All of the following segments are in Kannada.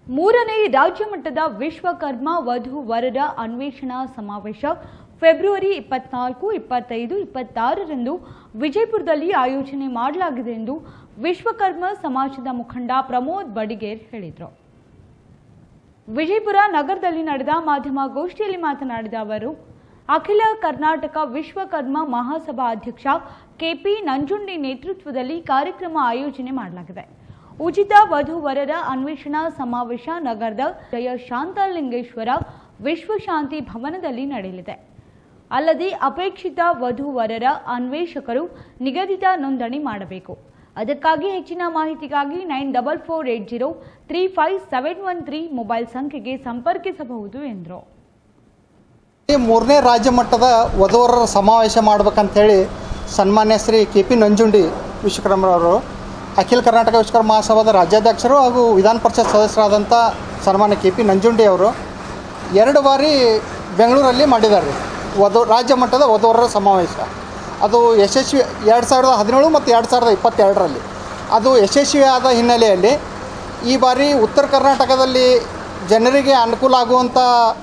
ಮೂರನೇ ರಾಜ್ಯ ಮಟ್ಟದ ವಿಶ್ವಕರ್ಮ ವಧು ವರರ ಅನ್ವೇಷಣಾ ಸಮಾವೇಶ ಫೆಬ್ರವರಿ ಇಪ್ಪತ್ನಾಲ್ಕು ಇಪ್ಪತ್ತೈದು ಇಪ್ಪತ್ತಾರರಂದು ವಿಜಯಪುರದಲ್ಲಿ ಆಯೋಜನೆ ಮಾಡಲಾಗಿದೆ ಎಂದು ವಿಶ್ವಕರ್ಮ ಸಮಾಜದ ಮುಖಂಡ ಪ್ರಮೋದ್ ಬಡಿಗೇರ್ ಹೇಳಿದರು ವಿಜಯಪುರ ನಗರದಲ್ಲಿ ನಡೆದ ಮಾಧ್ಯಮ ಗೋಷ್ಠಿಯಲ್ಲಿ ಮಾತನಾಡಿದ ಅವರು ಅಖಿಲ ಕರ್ನಾಟಕ ವಿಶ್ವಕರ್ಮ ಮಹಾಸಭಾ ಅಧ್ಯಕ್ಷ ಕೆಪಿ ನಂಜುಂಡಿ ನೇತೃತ್ವದಲ್ಲಿ ಕಾರ್ಯಕ್ರಮ ಆಯೋಜನೆ ಮಾಡಲಾಗಿದೆ ಉಚಿತ ವಧುವರರ ಅನ್ವೇಷಣಾ ಸಮಾವೇಶ ನಗರದ ಜಯ ಶಾಂತಲಿಂಗೇಶ್ವರ ವಿಶ್ವಶಾಂತಿ ಭವನದಲ್ಲಿ ನಡೆಯಲಿದೆ ಅಲ್ಲದೆ ಅಪೇಕ್ಷಿತ ವಧುವರರ ಅನ್ವೇಷಕರು ನಿಗದಿತ ನೋಂದಣಿ ಮಾಡಬೇಕು ಅದಕ್ಕಾಗಿ ಹೆಚ್ಚಿನ ಮಾಹಿತಿಗಾಗಿ nine double four eight zero three five seven one three mobile ಸಂಖ್ಯೆಗೆ ಸಂಪರ್ಕಿಸಬಹುದು ಎಂದರು ಈ ಮೂರನೇ ರಾಜ್ಯ ಮಟ್ಟದ ವಧುವರರ ಸಮಾವೇಶ ಮಾಡ್ಬೇಕಂತೇಳಿ ಸನ್ಮಾನ್ಯ ಶ್ರೀ ಕೆ ಪಿ ನಂಜುಂಡಿ ವಿಶ್ವಕರ್ಮರವರು ಅಖಿಲ ಕರ್ನಾಟಕ ವಿಶ್ವಕರ್ಮ ಮಹಾಸಭಾದ ರಾಜ್ಯಾಧ್ಯಕ್ಷರು ಹಾಗೂ ವಿಧಾನ ಪರಿಷತ್ ಸದಸ್ಯರಾದಂಥ ಸನ್ಮಾನ್ಯ ಕೆ ಪಿ ನಂಜುಂಡಿ ಅವರು ಎರಡು ಬಾರಿ ಬೆಂಗಳೂರಲ್ಲಿ ಮಾಡಿದ್ದಾರೆ ವಧು ರಾಜ್ಯ ಮಟ್ಟದ ವಧುವರರ ಸಮಾವೇಶ ಅದು ಯಶಸ್ವಿ ಎರಡು ಸಾವಿರದ ಹದಿನೇಳು ಮತ್ತು ಎರಡು ಸಾವಿರದ ಇಪ್ಪತ್ತೆರಡರಲ್ಲಿ ಅದು ಯಶಸ್ವಿ ಆದ ಹಿನ್ನೆಲೆಯಲ್ಲಿ ಈ ಬಾರಿ ಉತ್ತರ ಕರ್ನಾಟಕದಲ್ಲಿ ಜನರಿಗೆ ಅನುಕೂಲ ಆಗುವಂಥ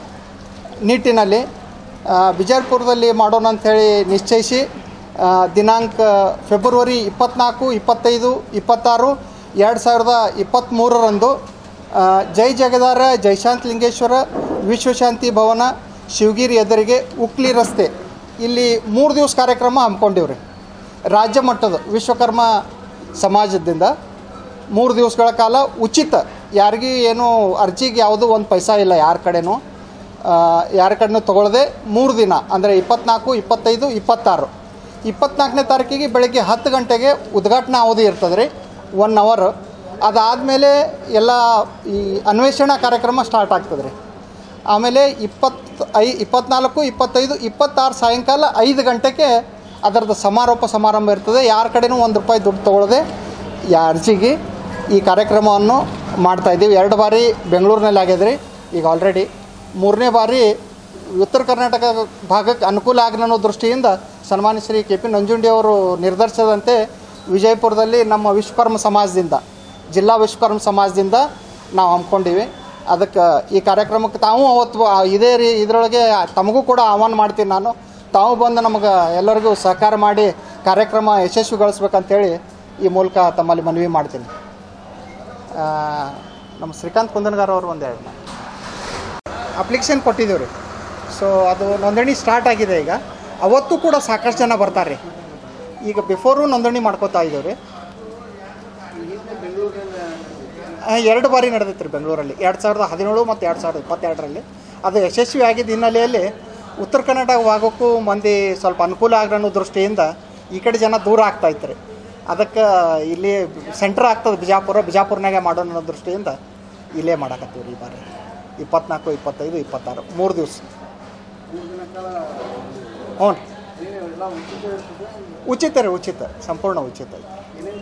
ನಿಟ್ಟಿನಲ್ಲಿ ಆ, ಬಿಜಾಪುರದಲ್ಲಿ ಮಾಡೋಣ ಅಂಥೇಳಿ ನಿಶ್ಚಯಿಸಿ ಆ, ದಿನಾಂಕ ಫೆಬ್ರವರಿ ಇಪ್ಪತ್ತ್ನಾಲ್ಕು ಇಪ್ಪತ್ತೈದು ಇಪ್ಪತ್ತಾರು ಎರಡು ಸಾವಿರದ ಇಪ್ಪತ್ತ್ಮೂರರಂದು ಆ, ಜೈ ಜಗದಾರ ಜಯಶಾಂತ್ ಲಿಂಗೇಶ್ವರ ವಿಶ್ವಶಾಂತಿ ಭವನ ಶಿವಗಿರಿ ಎದುರಿಗೆ ಉಕ್ಲಿ ರಸ್ತೆ ಇಲ್ಲಿ ಮೂರು ದಿವಸ ಕಾರ್ಯಕ್ರಮ ಹಮ್ಮಿಕೊಂಡಿವ್ರಿ ರಾಜ್ಯ ಮಟ್ಟದ ವಿಶ್ವಕರ್ಮ ಸಮಾಜದಿಂದ ಮೂರು ದಿವಸಗಳ ಕಾಲ ಉಚಿತ ಯಾರಿಗೂ ಏನು ಅರ್ಜಿಗೆ ಯಾವುದೂ ಒಂದು ಪೈಸಾ ಇಲ್ಲ ಯಾರ ಕಡೆನೂ ಆ, ಯಾರ ಕಡೆನೂ ತೊಗೊಳ್ಳದೆ ಮೂರು ದಿನ ಅಂದರೆ ಇಪ್ಪತ್ನಾಲ್ಕು ಇಪ್ಪತ್ತೈದು ಇಪ್ಪತ್ತಾರು ಇಪ್ಪತ್ನಾಲ್ಕನೇ ತಾರೀಕಿಗೆ ಬೆಳಗ್ಗೆ ಹತ್ತು ಗಂಟೆಗೆ ಉದ್ಘಾಟನಾ ಅವಧಿ ಇರ್ತದೆ ರೀ ಒನ್ ಅವರ್ ಅದಾದಮೇಲೆ ಎಲ್ಲ ಈ ಅನ್ವೇಷಣಾ ಕಾರ್ಯಕ್ರಮ ಸ್ಟಾರ್ಟ್ ಆಗ್ತದೆ ರೀ ಆಮೇಲೆ ಇಪ್ಪತ್ತು ಐ ಇಪ್ಪತ್ನಾಲ್ಕು ಇಪ್ಪತ್ತೈದು ಇಪ್ಪತ್ತಾರು ಸಾಯಂಕಾಲ ಐದು ಗಂಟೆಗೆ ಅದರದ್ದು ಸಮಾರೋಪ ಸಮಾರಂಭ ಇರ್ತದೆ ಯಾರ ಕಡೆನೂ ಒಂದು ರೂಪಾಯಿ ದುಡ್ಡು ತೊಗೊಳ್ಳದೆ ಯಾ ಅರ್ಜಿಗೆ ಈ ಕಾರ್ಯಕ್ರಮವನ್ನು ಮಾಡ್ತಾಯಿದ್ದೀವಿ ಎರಡು ಬಾರಿ ಬೆಂಗಳೂರಿನಲ್ಲಿ ಆಗ್ಯದ ರೀ ಈಗ ಆಲ್ರೆಡಿ ಮೂರನೇ ಬಾರಿ ಉತ್ತರ ಕರ್ನಾಟಕ ಭಾಗಕ್ಕೆ ಅನುಕೂಲ ಆಗಲಿ ಅನ್ನೋ ದೃಷ್ಟಿಯಿಂದ ಸನ್ಮಾನ್ಯ ಶ್ರೀ ಕೆ ಪಿ ನಂಜುಂಡಿ ಅವರು ನಿರ್ಧರಿಸದಂತೆ ವಿಜಯಪುರದಲ್ಲಿ ನಮ್ಮ ವಿಶ್ವಕರ್ಮ ಸಮಾಜದಿಂದ ಜಿಲ್ಲಾ ವಿಶ್ವಕರ್ಮ ಸಮಾಜದಿಂದ ನಾವು ಹಮ್ಮಿಕೊಂಡಿವಿ ಅದಕ್ಕೆ ಈ ಕಾರ್ಯಕ್ರಮಕ್ಕೆ ತಾವು ಅವತ್ತು ಆ ಇದೇ ರೀ ಇದರೊಳಗೆ ತಮಗೂ ಕೂಡ ಆಹ್ವಾನ ಮಾಡ್ತೀನಿ ನಾನು ತಾವು ಬಂದು ನಮಗೆ ಎಲ್ಲರಿಗೂ ಸಹಕಾರ ಮಾಡಿ ಕಾರ್ಯಕ್ರಮ ಯಶಸ್ವಿಗೊಳಿಸ್ಬೇಕಂತೇಳಿ ಈ ಮೂಲಕ ತಮ್ಮಲ್ಲಿ ಮನವಿ ಮಾಡ್ತೀನಿ ಆ, ನಮ್ಮ ಶ್ರೀಕಾಂತ್ ಕುಂದನ್ಗಾರ್ ಅವರು ಒಂದು ಎರಡು ಅಪ್ಲಿಕೇಶನ್ ಕೊಟ್ಟಿದ್ದೀವಿ ರೀ ಸೊ ಅದು ನೋಂದಣಿ ಸ್ಟಾರ್ಟ್ ಆಗಿದೆ ಈಗ ಅವತ್ತು ಕೂಡ ಸಾಕಷ್ಟು ಜನ ಬರ್ತಾರೆ ರೀ ಈಗ ಬಿಫೋರು ನೋಂದಣಿ ಮಾಡ್ಕೋತಾ ಇದ್ದೀವಿ ರೀ ಆ, ಎರಡು ಬಾರಿ ನಡೆದೈತೆ ರೀ ಬೆಂಗಳೂರಲ್ಲಿ ಎರಡು ಸಾವಿರದ ಹದಿನೇಳು ಮತ್ತು ಎರಡು ಸಾವಿರದ ಇಪ್ಪತ್ತೆರಡರಲ್ಲಿ ಅದು ಯಶಸ್ವಿ ಆಗಿದ್ದ ಹಿನ್ನೆಲೆಯಲ್ಲಿ ಉತ್ತರ ಕರ್ನಾಟಕ ಭಾಗಕ್ಕೂ ಮಂದಿ ಸ್ವಲ್ಪ ಅನುಕೂಲ ಆಗ್ಲಿ ಅನ್ನೋ ದೃಷ್ಟಿಯಿಂದ ಈ ಕಡೆ ಜನ ದೂರ ಆಗ್ತಾ ಇತ್ತು ರೀ ಅದಕ್ಕೆ ಇಲ್ಲಿ ಸೆಂಟ್ರ್ ಆಗ್ತದೆ ಬಿಜಾಪುರ ಬಿಜಾಪುರ್ನಾಗೆ ಮಾಡೋಣ ಅನ್ನೋ ದೃಷ್ಟಿಯಿಂದ ಇಲ್ಲೇ ಮಾಡಕತ್ತೀವಿ ರೀ ಈ ಬಾರಿ ಇಪ್ಪತ್ನಾಲ್ಕು ಇಪ್ಪತ್ತೈದು ಇಪ್ಪತ್ತಾರು ಮೂರು ದಿವಸ ಹ್ಞೂ ಉಚಿತ ರೀ ಉಚಿತ ಸಂಪೂರ್ಣ ಉಚಿತ ಐತಿ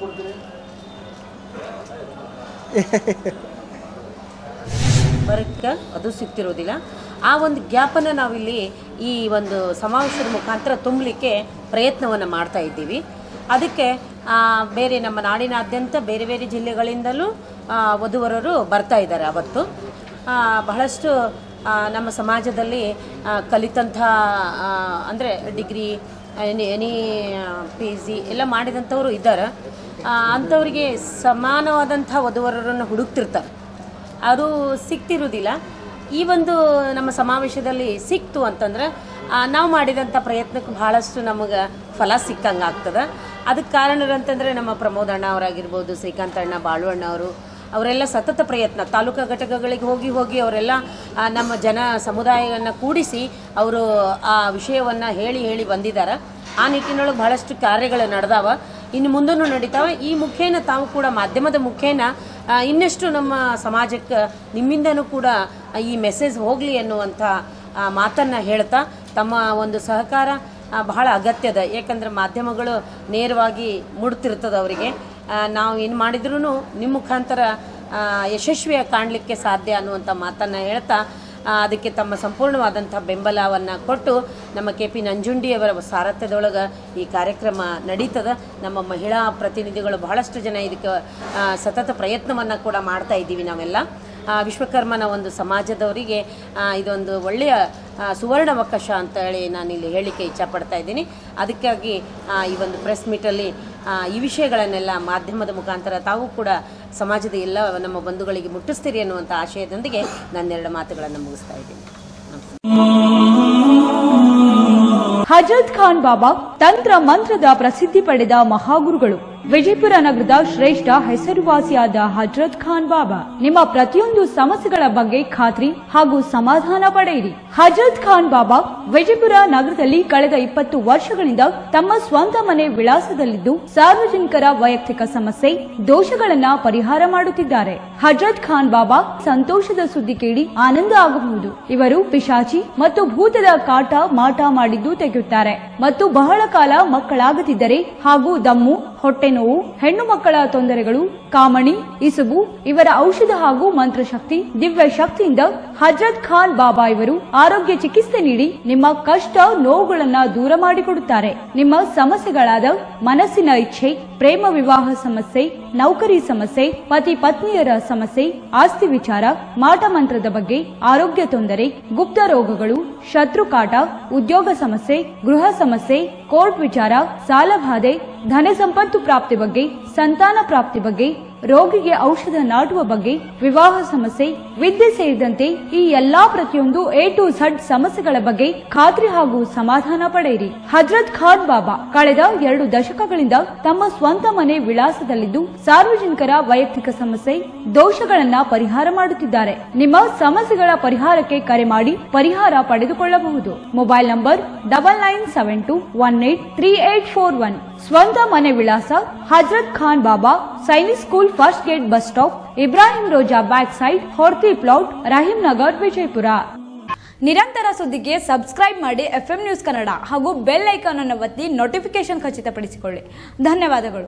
ಬರಕ್ಕೆ ಅದು ಸಿಗ್ತಿರೋದಿಲ್ಲ ಆ ಒಂದು ಗ್ಯಾಪನ್ನು ನಾವಿಲ್ಲಿ ಈ ಒಂದು ಸಮಾವೇಶದ ಮುಖಾಂತರ ತುಂಬಲಿಕ್ಕೆ ಪ್ರಯತ್ನವನ್ನು ಮಾಡ್ತಾ ಇದ್ದೀವಿ ಅದಕ್ಕೆ ಆ, ಬೇರೆ ನಮ್ಮ ನಾಡಿನಾದ್ಯಂತ ಬೇರೆ ಬೇರೆ ಜಿಲ್ಲೆಗಳಿಂದಲೂ ಆ, ವಧುವರರು ಬರ್ತಾ ಇದ್ದಾರೆ ಅವತ್ತು ಆ, ಬಹಳಷ್ಟು ಆ, ನಮ್ಮ ಸಮಾಜದಲ್ಲಿ ಆ, ಕಲಿತಂಥ ಅಂದರೆ degree any any P G ಎಲ್ಲ ಮಾಡಿದಂಥವರು ಇದ್ದಾರೆ ಆ, ಅಂಥವರಿಗೆ ಸಮಾನವಾದಂಥ ವಧುವರರನ್ನು ಹುಡುಕ್ತಿರ್ತಾರೆ ಅದು ಸಿಗ್ತಿರೋದಿಲ್ಲ ಈ ಒಂದು ನಮ್ಮ ಸಮಾವೇಶದಲ್ಲಿ ಸಿಕ್ತು ಅಂತಂದ್ರೆ ಆ, ನಾವು ಮಾಡಿದಂಥ ಪ್ರಯತ್ನಕ್ಕೆ ಬಹಳಷ್ಟು ನಮಗೆ ಫಲ ಸಿಕ್ಕಂಗೆ ಆಗ್ತದೆ ಅದಕ್ಕೆ ಕಾರಣರಂತಂದರೆ ನಮ್ಮ ಪ್ರಮೋದ್ ಅಣ್ಣ ಅವರಾಗಿರ್ಬೋದು ಶ್ರೀಕಾಂತ್ ಅಣ್ಣ ಬಾಳು ಅಣ್ಣ ಅವರು ಅವರೆಲ್ಲ ಸತತ ಪ್ರಯತ್ನ ತಾಲೂಕಾ ಘಟಕಗಳಿಗೆ ಹೋಗಿ ಹೋಗಿ ಅವರೆಲ್ಲ ಆ, ನಮ್ಮ ಜನ ಸಮುದಾಯವನ್ನು ಕೂಡಿಸಿ ಅವರು ಆ ವಿಷಯವನ್ನು ಹೇಳಿ ಹೇಳಿ ಬಂದಿದ್ದಾರೆ ಆ ನಿಟ್ಟಿನೊಳಗೆ ಬಹಳಷ್ಟು ಕಾರ್ಯಗಳು ನಡೆದಾವ ಇನ್ನು ಮುಂದೂ ನಡೀತಾವ ಈ ಮುಖೇನ ತಾವು ಕೂಡ ಮಾಧ್ಯಮದ ಮುಖೇನ ಆ, ಇನ್ನಷ್ಟು ನಮ್ಮ ಸಮಾಜಕ್ಕೆ ನಿಮ್ಮಿಂದನೂ ಕೂಡ ಈ ಮೆಸೇಜ್ ಹೋಗಲಿ ಅನ್ನುವಂಥ ಆ, ಮಾತನ್ನ ಹೇಳ್ತಾ ತಮ್ಮ ಒಂದು ಸಹಕಾರ ಆ, ಬಹಳ ಅಗತ್ಯದ ಯಾಕಂದ್ರೆ ಮಾಧ್ಯಮಗಳು ನೇರವಾಗಿ ಮುಡ್ತಿರ್ತದೆ ಅವರಿಗೆ ನಾವು ಏನು ಮಾಡಿದ್ರೂ ನಿಮ್ಮ ಮುಖಾಂತರ ಆ, ಯಶಸ್ವಿಯಾಗಿ ಕಾಣಲಿಕ್ಕೆ ಸಾಧ್ಯ ಅನ್ನುವಂಥ ಮಾತನ್ನು ಹೇಳ್ತಾ ಆ, ಅದಕ್ಕೆ ತಮ್ಮ ಸಂಪೂರ್ಣವಾದಂಥ ಬೆಂಬಲವನ್ನು ಕೊಟ್ಟು ನಮ್ಮ ಕೆ ಪಿ ನಂಜುಂಡಿಯವರ ಸಾರಥ್ಯದೊಳಗೆ ಈ ಕಾರ್ಯಕ್ರಮ ನಡೀತದ ನಮ್ಮ ಮಹಿಳಾ ಪ್ರತಿನಿಧಿಗಳು ಬಹಳಷ್ಟು ಜನ ಇದಕ್ಕೆ ಆ, ಸತತ ಪ್ರಯತ್ನವನ್ನು ಕೂಡ ಮಾಡ್ತಾ ಇದ್ದೀವಿ ನಾವೆಲ್ಲ ಆ, ವಿಶ್ವಕರ್ಮನ ಒಂದು ಸಮಾಜದವರಿಗೆ ಆ, ಇದೊಂದು ಒಳ್ಳೆಯ ಆ, ಸುವರ್ಣಾವಕಾಶ ಅಂತ ಹೇಳಿ ನಾನು ಇಲ್ಲಿ ಹೇಳಿಕೆ ಇಚ್ಛಪಡ್ತಾ ಇದ್ದೀನಿ ಅದಕ್ಕಾಗಿ ಆ, ಈ ಒಂದು ಪ್ರೆಸ್ ಮೀಟಲ್ಲಿ ಆ, ಈ ವಿಷಯಗಳನ್ನೆಲ್ಲ ಮಾಧ್ಯಮದ ಮುಖಾಂತರ ತಾವು ಕೂಡ ಸಮಾಜದ ಎಲ್ಲ ನಮ್ಮ ಬಂಧುಗಳಿಗೆ ಮುಟ್ಟಿಸ್ತೀರಿ ಅನ್ನುವಂಥ ಆಶಯದೊಂದಿಗೆ ನನ್ನೆರಡು ಮಾತುಗಳನ್ನು ಮುಗಿಸ್ತಾ ಇದ್ದೀನಿ ನಮಸ್ಕಾರ ಹಜರತ್ ಖಾನ್ ಬಾಬಾ ತಂತ್ರ ಮಂತ್ರದ ಪ್ರಸಿದ್ಧಿ ಪಡೆದ ಮಹಾಗುರುಗಳು ವಿಜಯಪುರ ನಗರದ ಶ್ರೇಷ್ಠ ಹೆಸರುವಾಸಿಯಾದ ಹಜರತ್ ಖಾನ್ ಬಾಬಾ ನಿಮ್ಮ ಪ್ರತಿಯೊಂದು ಸಮಸ್ಯೆಗಳ ಬಗ್ಗೆ ಖಾತ್ರಿ ಹಾಗೂ ಸಮಾಧಾನ ಪಡೆಯಿರಿ ಹಜರತ್ ಖಾನ್ ಬಾಬಾ ವಿಜಯಪುರ ನಗರದಲ್ಲಿ ಕಳೆದ ಇಪ್ಪತ್ತು ವರ್ಷಗಳಿಂದ ತಮ್ಮ ಸ್ವಂತ ಮನೆ ವಿಳಾಸದಲ್ಲಿದ್ದು ಸಾರ್ವಜನಿಕರ ವೈಯಕ್ತಿಕ ಸಮಸ್ಯೆ ದೋಷಗಳನ್ನ ಪರಿಹಾರ ಮಾಡುತ್ತಿದ್ದಾರೆ ಹಜರತ್ ಖಾನ್ ಬಾಬಾ ಸಂತೋಷದ ಸುದ್ದಿ ಕೇಳಿ ಆನಂದ ಆಗಬಹುದು ಇವರು ಪಿಶಾಚಿ ಮತ್ತು ಭೂತದ ಕಾಟ ಮಾಟ ಮಾಡಿದ್ದು ತೆಗೆಯುತ್ತಾರೆ ಮತ್ತು ಬಹಳ ಕಾಲ ಮಕ್ಕಳಾಗದಿದ್ದರೆ ಹಾಗೂ ದಮ್ಮು ಹೊಟ್ಟೆ ನೋವು ಹೆಣ್ಣು ಮಕ್ಕಳ ತೊಂದರೆಗಳು ಕಾಮಣಿ ಇಸುಬು ಇವರ ಔಷಧ ಹಾಗೂ ಮಂತ್ರಶಕ್ತಿ ದಿವ್ಯ ಶಕ್ತಿಯಿಂದ ಹಜರತ್ ಖಾನ್ ಬಾಬಾ ಇವರು ಆರೋಗ್ಯ ಚಿಕಿತ್ಸೆ ನೀಡಿ ನಿಮ್ಮ ಕಷ್ಟ ನೋವುಗಳನ್ನ ದೂರ ಮಾಡಿಕೊಡುತ್ತಾರೆ ನಿಮ್ಮ ಸಮಸ್ಯೆಗಳಾದ ಮನಸ್ಸಿನ ಇಚ್ಛೆ ಪ್ರೇಮ ವಿವಾಹ ಸಮಸ್ಯೆ ನೌಕರಿ ಸಮಸ್ಯೆ ಪತಿ ಪತ್ನಿಯರ ಸಮಸ್ಯೆ ಆಸ್ತಿ ವಿಚಾರ ಮಾಟ ಮಂತ್ರದ ಬಗ್ಗೆ ಆರೋಗ್ಯ ತೊಂದರೆ ಗುಪ್ತ ರೋಗಗಳು ಶತ್ರುಕಾಟ ಉದ್ಯೋಗ ಸಮಸ್ಯೆ ಗೃಹ ಸಮಸ್ಯೆ ಕೋರ್ಟ್ ವಿಚಾರ ಸಾಲಬಾಧೆ ಧನ ಸಂಪತ್ತು ಪ್ರಾಪ್ತಿ ಬಗ್ಗೆ ಸಂತಾನ ಪ್ರಾಪ್ತಿ ಬಗ್ಗೆ ರೋಗಿಗೆ ಔಷಧ ನಾಟುವ ಬಗ್ಗೆ ವಿವಾಹ ಸಮಸ್ಯೆ ವಿದ್ಯೆ ಸೇರಿದಂತೆ ಈ ಎಲ್ಲಾ ಪ್ರತಿಯೊಂದು ಎ ಟು ಝಡ್ ಸಮಸ್ಯೆಗಳ ಬಗ್ಗೆ ಖಾತ್ರಿ ಹಾಗೂ ಸಮಾಧಾನ ಪಡೆಯಿರಿ ಹಜರತ್ ಖಾನ್ ಬಾಬಾ ಕಳೆದ ಎರಡು ದಶಕಗಳಿಂದ ತಮ್ಮ ಸ್ವಂತ ಮನೆ ವಿಳಾಸದಲ್ಲಿದ್ದು ಸಾರ್ವಜನಿಕರ ವೈಯಕ್ತಿಕ ಸಮಸ್ಯೆ ದೋಷಗಳನ್ನ ಪರಿಹಾರ ಮಾಡುತ್ತಿದ್ದಾರೆ ನಿಮ್ಮ ಸಮಸ್ಯೆಗಳ ಪರಿಹಾರಕ್ಕೆ ಕರೆ ಮಾಡಿ ಪರಿಹಾರ ಪಡೆದುಕೊಳ್ಳಬಹುದು mobile number double nine seven two one eight three eight four one ಸ್ವಂತ ಮನೆ ವಿಳಾಸ Hazrat Khan Baba Sainik school first gate bus stop Ibrahim Roza back side Horti plot Rahim Nagar Vijayapura ನಿರಂತರ ಸುದ್ದಿಗೆ ಸಬ್ಸ್ಕ್ರೈಬ್ ಮಾಡಿ ಎಫ್ಎಂ ನ್ಯೂಸ್ ಕನ್ನಡ ಹಾಗೂ ಬೆಲ್ ಐಕಾನ್ ಅನ್ನು ಒತ್ತಿ ನೋಟಿಫಿಕೇಶನ್ ಖಚಿತಪಡಿಸಿಕೊಳ್ಳಿ ಧನ್ಯವಾದಗಳು